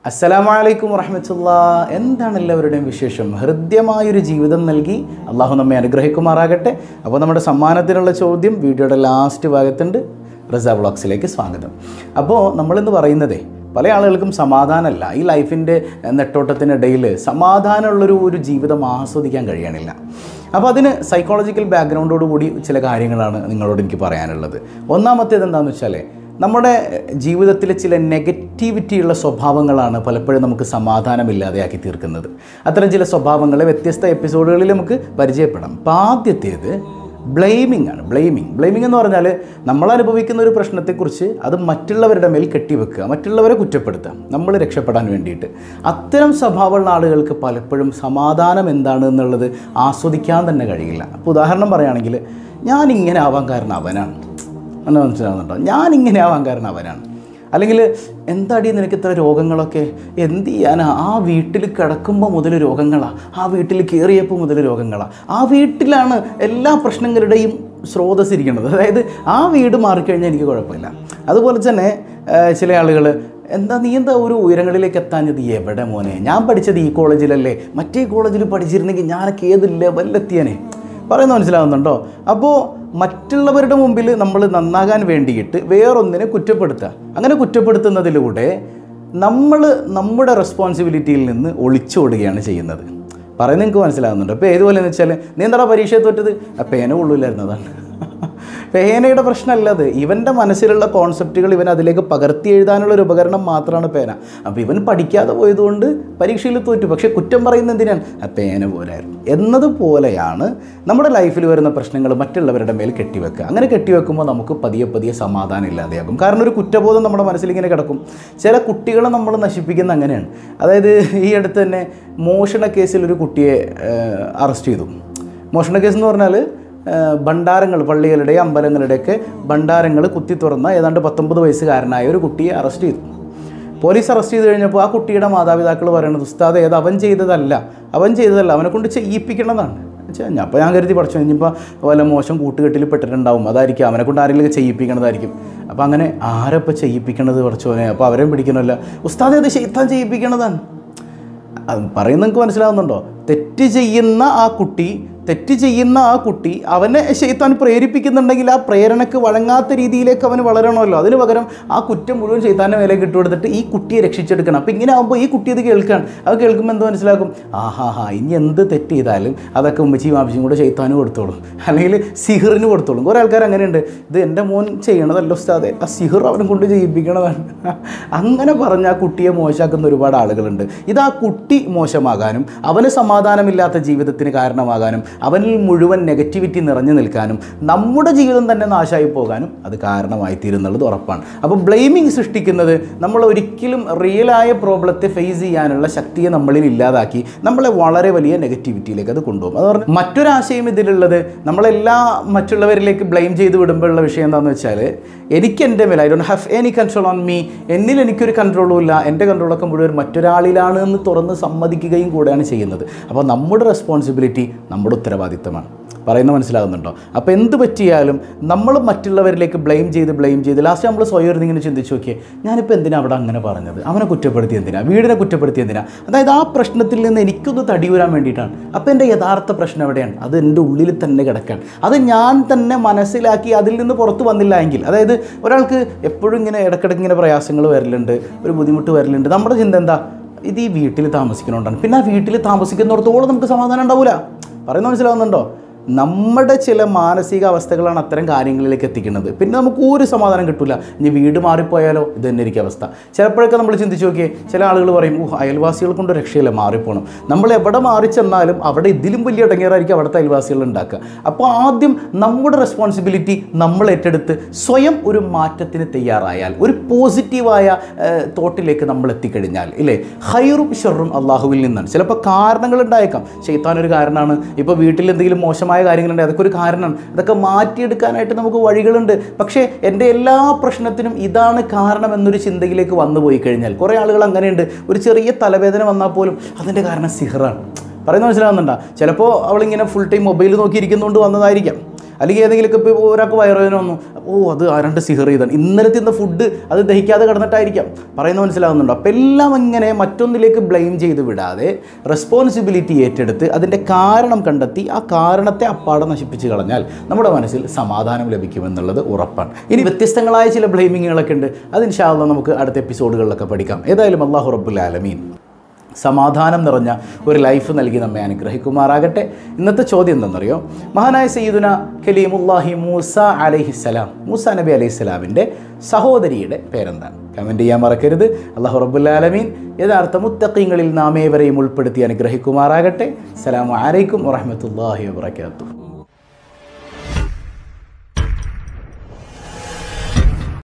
അസ്സലാമലൈക്കും വറഹമത്തുള്ള എന്താണ് എല്ലാവരുടെയും വിശേഷം ഹൃദ്യമായൊരു ജീവിതം നൽകി അള്ളാഹു നമ്മെ അനുഗ്രഹിക്കുമാറാകട്ടെ അപ്പോൾ നമ്മുടെ സമ്മാനത്തിനുള്ള ചോദ്യം വീഡിയോയുടെ ലാസ്റ്റ് ഭാഗത്തുണ്ട് റസ വ്ളോഗ്സിലേക്ക് സ്വാഗതം അപ്പോൾ നമ്മളിന്ന് പറയുന്നതേ പല ആളുകൾക്കും സമാധാനമല്ല ഈ ലൈഫിൻ്റെ നെട്ടോട്ടത്തിനിടയിൽ സമാധാനമുള്ളൊരു ഒരു ജീവിതം ആസ്വദിക്കാൻ കഴിയണില്ല അപ്പോൾ അതിന് സൈക്കോളജിക്കൽ ബാക്ക്ഗ്രൗണ്ടോട് കൂടി ചില കാര്യങ്ങളാണ് നിങ്ങളോട് എനിക്ക് പറയാനുള്ളത് ഒന്നാമത്തേത് എന്താണെന്ന് വെച്ചാൽ നമ്മുടെ ജീവിതത്തിലെ ചില നെഗറ്റിവിറ്റിയുള്ള സ്വഭാവങ്ങളാണ് പലപ്പോഴും നമുക്ക് സമാധാനമില്ലാതെയാക്കി തീർക്കുന്നത് അത്തരം ചില സ്വഭാവങ്ങളെ വ്യത്യസ്ത എപ്പിസോഡുകളിൽ നമുക്ക് പരിചയപ്പെടാം അപ്പോൾ ആദ്യത്തേത് ബ്ലെയിമിംഗ് ആണ് ബ്ലെയിമിംഗ് ബ്ലെയിമിംഗ് എന്ന് പറഞ്ഞാൽ നമ്മൾ അനുഭവിക്കുന്ന ഒരു പ്രശ്നത്തെക്കുറിച്ച് അത് മറ്റുള്ളവരുടെ മേൽ കെട്ടിവെക്കുക മറ്റുള്ളവരെ കുറ്റപ്പെടുത്തുക നമ്മൾ രക്ഷപ്പെടാൻ വേണ്ടിയിട്ട് അത്തരം സ്വഭാവമുള്ള ആളുകൾക്ക് പലപ്പോഴും സമാധാനം എന്താണ് എന്നുള്ളത് ആസ്വദിക്കാൻ തന്നെ കഴിയില്ല അപ്പോൾ ഉദാഹരണം പറയുകയാണെങ്കിൽ ഞാൻ ഇങ്ങനെ ആവാൻ കാരണം അവനാണ് എന്നെ മനസ്സിലാവുന്നുണ്ടോ ഞാൻ ഇങ്ങനെ ആവാൻ കാരണം അവനാണ് അല്ലെങ്കിൽ എന്താടി നിനക്ക് ഇത്ര രോഗങ്ങളൊക്കെ എന്ത് ചെയ്യാനാ ആ വീട്ടിൽ കിടക്കുമ്പോൾ മുതൽ രോഗങ്ങളാണ് ആ വീട്ടിൽ കയറിയപ്പോൾ മുതൽ രോഗങ്ങളാണ് ആ വീട്ടിലാണ് എല്ലാ പ്രശ്നങ്ങളുടെയും സ്രോതസ് ഇരിക്കുന്നത് അതായത് ആ വീട് മാറിക്കഴിഞ്ഞാൽ എനിക്ക് കുഴപ്പമില്ല അതുപോലെ തന്നെ ആ, ചില ആളുകൾ എന്താ നീ എന്താ ഒരു ഉയരങ്ങളിലേക്ക് എത്താഞ്ഞത് എവിടെ മോനെ ഞാൻ പഠിച്ചത് ഈ കോളേജിലല്ലേ മറ്റേ കോളേജിൽ പഠിച്ചിരുന്നെങ്കിൽ ഞാനൊക്കെ ഏത് ലെവലിലെത്തിയാനേ പറയുന്നത് മനസ്സിലാവുന്നുണ്ടോ അപ്പോൾ മറ്റുള്ളവരുടെ മുമ്പിൽ നമ്മൾ നന്നാകാൻ വേണ്ടിയിട്ട് വേറൊന്നിനെ കുറ്റപ്പെടുത്തുക അങ്ങനെ കുറ്റപ്പെടുത്തുന്നതിലൂടെ നമ്മൾ നമ്മുടെ റെസ്പോൺസിബിലിറ്റിയിൽ നിന്ന് ഒളിച്ചോടുകയാണ് ചെയ്യുന്നത് പറയുന്നത് നിങ്ങൾക്ക് മനസ്സിലാകുന്നുണ്ട് അപ്പോൾ ഏതുപോലെ എന്ന് വെച്ചാൽ നീ എന്താ പരീക്ഷയെ തോറ്റത് ആ പേന കൊള്ളൂലായിരുന്നതാണ് പേനയുടെ പ്രശ്നമല്ല അത് ഇവൻ്റെ മനസ്സിലുള്ള കോൺസെപ്റ്റുകൾ ഇവൻ അതിലേക്ക് പകർത്തി എഴുതാനുള്ള ഒരു ഉപകരണം മാത്രമാണ് പേന അപ്പോൾ ഇവൻ പഠിക്കാതെ പോയതുകൊണ്ട് പരീക്ഷയിൽ തോറ്റു പക്ഷേ കുറ്റം പറയുന്നത് എന്തിനാണ് ആ പേന പോലായിരുന്നു എന്നതുപോലെയാണ് നമ്മുടെ ലൈഫിൽ വരുന്ന പ്രശ്നങ്ങൾ മറ്റുള്ളവരുടെ മേൽ കെട്ടിവെക്കുക അങ്ങനെ കെട്ടിവെക്കുമ്പോൾ നമുക്ക് പതിയെ പതിയെ സമാധാനം ഇല്ലാതെയാകും കാരണം ഒരു കുറ്റബോധം നമ്മുടെ മനസ്സിൽ ഇങ്ങനെ കിടക്കും ചില കുട്ടികളെ നമ്മൾ നശിപ്പിക്കുന്ന അങ്ങനെയാണ് അതായത് ഈ അടുത്ത് തന്നെ മോഷണ കേസിൽ ഒരു കുട്ടിയെ അറസ്റ്റ് ചെയ്തു മോഷണ കേസ് എന്ന് പറഞ്ഞാൽ ഭണ്ഡാരങ്ങൾ പള്ളികളുടെ അമ്പലങ്ങളുടെയൊക്കെ ഭണ്ഡാരങ്ങൾ കുത്തി തുറന്ന ഏതാണ്ട് പത്തൊമ്പത് വയസ്സുകാരനായ ഒരു കുട്ടിയെ അറസ്റ്റ് ചെയ്തു പോലീസ് അറസ്റ്റ് ചെയ്ത് കഴിഞ്ഞപ്പോൾ ആ കുട്ടിയുടെ മാതാപിതാക്കൾ പറയുന്നത് ഉസ്താദ് ഏത് അവൻ ചെയ്തതല്ല അവൻ ചെയ്തതല്ല അവനെ കൊണ്ട് ചെയ്യിപ്പിക്കണതാണ് വെച്ചാൽ ഞാൻ അപ്പോൾ ഞാൻ കരുതി പഠിച്ചു കഴിഞ്ഞപ്പോൾ വല്ല മോശം കൂട്ടുകെട്ടിൽ പെട്ടിട്ടുണ്ടാവും അതായിരിക്കും അവനെ കൊണ്ട് ആരെങ്കിലും ചെയ്യിപ്പിക്കണതായിരിക്കും അപ്പോൾ അങ്ങനെ ആരപ്പോൾ ചെയ്യിപ്പിക്കണത് പഠിച്ചോനെ അപ്പോൾ അവരെയും പിടിക്കണമല്ല ഉസ്താദ് അത് ചെയ്ത്താൻ ചെയ്യിപ്പിക്കണതാണ് അത് പറയുന്നത് നിങ്ങൾക്ക് മനസ്സിലാവുന്നുണ്ടോ തെറ്റ് ചെയ്യുന്ന ആ കുട്ടി തെറ്റ് ചെയ്യുന്ന ആ കുട്ടി അവനെ ചെയ്ത്താൻ പ്രേരിപ്പിക്കുന്നുണ്ടെങ്കിൽ ആ പ്രേരണയ്ക്ക് വഴങ്ങാത്ത രീതിയിലേക്ക് അവന് വളരണമല്ലോ അതിന് പകരം ആ കുറ്റം മുഴുവൻ ചെയ്ത്താൻ്റെ മേലേക്ക് ഇട്ടുകൊടുത്തിട്ട് ഈ കുട്ടിയെ രക്ഷിച്ചെടുക്കണം അപ്പോൾ ഇങ്ങനെ ആകുമ്പോൾ ഈ കുട്ടി അത് കേൾക്കുകയാണ് അത് കേൾക്കുമ്പോൾ എന്ത് മനസ്സിലാക്കും ആഹാ ഹാ ഇനി എന്ത് തെറ്റ് ചെയ്താലും അതൊക്കെ ഉമ്മച്ചിയും ആവശ്യം കൂടെ ചെയ്ത്താനും കൊടുത്തോളും അല്ലെങ്കിൽ സിഹിറിന് കൊടുത്തോളും കുറേ ആൾക്കാർ അങ്ങനെയുണ്ട് ഇത് എൻ്റെ മോൻ ചെയ്യണതല്ലോ ഉസ്താദെ ആ സിഹിർ അവനെ കൊണ്ട് ചെയ്യിപ്പിക്കണതാണ് അങ്ങനെ പറഞ്ഞ് ആ കുട്ടിയെ മോശമാക്കുന്ന ഒരുപാട് ആളുകളുണ്ട് ഇത് ആ കുട്ടി മോശമാകാനും അവന് സമാധാനമില്ലാത്ത ജീവിതത്തിന് കാരണമാകാനും അവനിൽ മുഴുവൻ നെഗറ്റിവിറ്റി നിറഞ്ഞു നിൽക്കാനും നമ്മുടെ ജീവിതം തന്നെ നാശമായി പോകാനും അത് കാരണമായി തീരുന്നുള്ളത് ഉറപ്പാണ് അപ്പോൾ ബ്ലെയിമിങ് സൃഷ്ടിക്കുന്നത് നമ്മൾ ഒരിക്കലും റിയലായ പ്രോബ്ലത്തെ ഫേസ് ചെയ്യാനുള്ള ശക്തിയെ നമ്മളിൽ ഇല്ലാതാക്കി നമ്മളെ വളരെ വലിയ നെഗറ്റിവിറ്റിയിലേക്ക് അത് കൊണ്ടുപോകും അത് പറഞ്ഞാൽ മറ്റൊരാശയം ഇതിലുള്ളത് നമ്മളെല്ലാ മറ്റുള്ളവരിലേക്ക് ബ്ലെയിം ചെയ്ത് വിടുമ്പോഴുള്ള വിഷയം എന്താണെന്ന് വെച്ചാൽ എനിക്ക് എൻ്റെ മേൽ I don't have any control on me എന്നിൽ എനിക്കൊരു കൺട്രോളും ഇല്ല എൻ്റെ കൺട്രോളൊക്കെ മുഴുവൻ മറ്റൊരാളിലാണ് എന്ന് തുറന്ന് സമ്മതിക്കുകയും കൂടെയാണ് ചെയ്യുന്നത് അപ്പോൾ നമ്മുടെ റെസ്പോൺസിബിലിറ്റി നമ്മുടെ ഉത്തരവാദിത്തമാണ് പറയുന്നത് മനസ്സിലാകുന്നുണ്ടോ അപ്പോൾ എന്ത് പറ്റിയാലും നമ്മൾ മറ്റുള്ളവരിലേക്ക് ബ്ലെയിം ചെയ്ത് ബ്ലെയിം ചെയ്ത് ലാസ്റ്റ് നമ്മൾ സ്വയം ഇരുന്ന് ഇങ്ങനെ ചിന്തിച്ച് നോക്കിയേ ഞാനിപ്പോൾ എന്തിനാ അവിടെ അങ്ങനെ പറഞ്ഞത് അവനെ കുറ്റപ്പെടുത്തി എന്തിനാ വീടിനെ കുറ്റപ്പെടുത്തി എന്തിനാ അതായത് ആ പ്രശ്നത്തിൽ നിന്ന് എനിക്കൊന്ന് തടിയൂരാൻ വേണ്ടിയിട്ടാണ് അപ്പോൾ എൻ്റെ യഥാർത്ഥ പ്രശ്നം എവിടെയാണ് അത് എൻ്റെ ഉള്ളിൽ തന്നെ കിടക്കാൻ അത് ഞാൻ തന്നെ മനസ്സിലാക്കി അതിൽ നിന്ന് പുറത്ത് വന്നില്ല എങ്കിൽ അതായത് ഒരാൾക്ക് എപ്പോഴും ഇങ്ങനെ ഇടയ്ക്കിടയ്ക്ക് ഇങ്ങനെ പ്രയാസങ്ങൾ വരലുണ്ട് ഒരു ബുദ്ധിമുട്ട് വരലുണ്ട് നമ്മുടെ ചിന്ത എന്താ ഇത് ഈ വീട്ടിൽ താമസിക്കണോണ്ടാണ് പിന്നെ ആ വീട്ടിൽ താമസിക്കുന്നിടത്തോളം നമുക്ക് സമാധാനം ഉണ്ടാവില്ല പറയുന്നത് മനസ്സിലാവുന്നുണ്ടോ നമ്മുടെ ചില മാനസിക അവസ്ഥകളാണ് അത്തരം കാര്യങ്ങളിലേക്ക് എത്തിക്കുന്നത് പിന്നെ നമുക്ക് ഒരു സമാധാനം കിട്ടില്ല ഇനി വീട് മാറിപ്പോയാലോ ഇത് തന്നെ ഇരിക്കും അവസ്ഥ ചിലപ്പോഴൊക്കെ നമ്മൾ ചിന്തിച്ച് നോക്കിയേ ചില ആളുകൾ പറയും ഓ അയൽവാസികൾ കൊണ്ട് രക്ഷയില്ല മാറിപ്പോണം നമ്മൾ എവിടെ മാറി ചെന്നാലും അവിടെ ഇതിലും വലിയ ഇടങ്ങേറായിരിക്കും അവിടുത്തെ അയൽവാസികൾ ഉണ്ടാക്കുക അപ്പോൾ ആദ്യം നമ്മുടെ റെസ്പോൺസിബിലിറ്റി നമ്മൾ ഏറ്റെടുത്ത് സ്വയം ഒരു മാറ്റത്തിന് തയ്യാറായാൽ ഒരു പോസിറ്റീവായ തോട്ടിലേക്ക് നമ്മൾ എത്തിക്കഴിഞ്ഞാൽ ഇല്ലേ ഹൈറും ഷെറും അള്ളാഹുവിൽ നിന്നാണ് ചിലപ്പോൾ കാരണങ്ങൾ ഉണ്ടായേക്കാം ചെയ്ത്താൻ ഒരു കാരണമാണ് ഇപ്പോൾ വീട്ടിൽ എന്തെങ്കിലും മോശമായ കാര്യങ്ങളുണ്ട് അതൊക്കെ ഒരു കാരണമാണ് അതൊക്കെ മാറ്റിയെടുക്കാനായിട്ട് നമുക്ക് വഴികളുണ്ട് പക്ഷേ എൻ്റെ എല്ലാ പ്രശ്നത്തിനും ഇതാണ് കാരണം എന്നൊരു ചിന്തയിലേക്ക് വന്നു പോയി കഴിഞ്ഞാൽ കുറേ ആളുകൾ അങ്ങനെയുണ്ട് ഒരു ചെറിയ തലവേദന വന്നാൽ പോലും അതിൻ്റെ കാരണം സിഹറാണ് പറയുന്നത് മനസ്സിലാവുന്നുണ്ടോ ചിലപ്പോൾ അവളിങ്ങനെ ഫുൾ ടൈം മൊബൈൽ നോക്കിയിരിക്കുന്നതുകൊണ്ട് വന്നതായിരിക്കാം അല്ലെങ്കിൽ ഏതെങ്കിലുമൊക്കെ ഇപ്പോൾ ഒരാൾക്ക് വയറുവേദന വന്നു ഓ അത് ആരാണ്ട് സിഹർ ചെയ്താണ് ഇന്നലെ തിന്ന ഫുഡ് അത് ദഹിക്കാതെ കിടന്നിട്ടായിരിക്കാം പറയുന്നത് മനസ്സിലാവുന്നുണ്ടോ അപ്പോൾ എല്ലാം ഇങ്ങനെ മറ്റൊന്നിലേക്ക് ബ്ലെയിം ചെയ്ത് വിടാതെ റെസ്പോൺസിബിലിറ്റി ഏറ്റെടുത്ത് അതിൻ്റെ കാരണം കണ്ടെത്തി ആ കാരണത്തെ അപ്പാടെ നശിപ്പിച്ച് കളഞ്ഞാൽ നമ്മുടെ മനസ്സിൽ സമാധാനം ലഭിക്കുമെന്നുള്ളത് ഉറപ്പാണ് ഇനി വ്യത്യസ്തങ്ങളായ ചില ബ്ലെയിമിങ്ങുകളൊക്കെ ഉണ്ട് അത് ഇൻഷാല്ല നമുക്ക് അടുത്ത എപ്പിസോഡുകളിലൊക്കെ പഠിക്കാം ഏതായാലും അള്ളാഹു റബ്ബുൽ ആലമീൻ സമാധാനം നിറഞ്ഞ ഒരു ലൈഫ് നൽകി നമ്മെ അനുഗ്രഹിക്കുമാറാകട്ടെ ഇന്നത്തെ ചോദ്യം എന്തെന്നറിയോ മഹാനായ സയ്യിദുന കലീമുല്ലാഹി മൂസ അലൈഹിസ്സലാം മൂസ നബി അലൈഹിസ്സലാമിൻ്റെ സഹോദരിയുടെ പേരെന്താണ് കമൻറ്റ് ചെയ്യാൻ മറക്കരുത് അള്ളാഹു റബ്ബുല്ലാലമീൻ യഥാർത്ഥ മുത്തക്കീങ്ങളിൽ നാം ഏവരെയും ഉൾപ്പെടുത്തി അനുഗ്രഹിക്കുമാറാകട്ടെ അസ്സലാമു അലൈക്കും വറഹ്മത്തുള്ളാഹി വബറകാതുഹു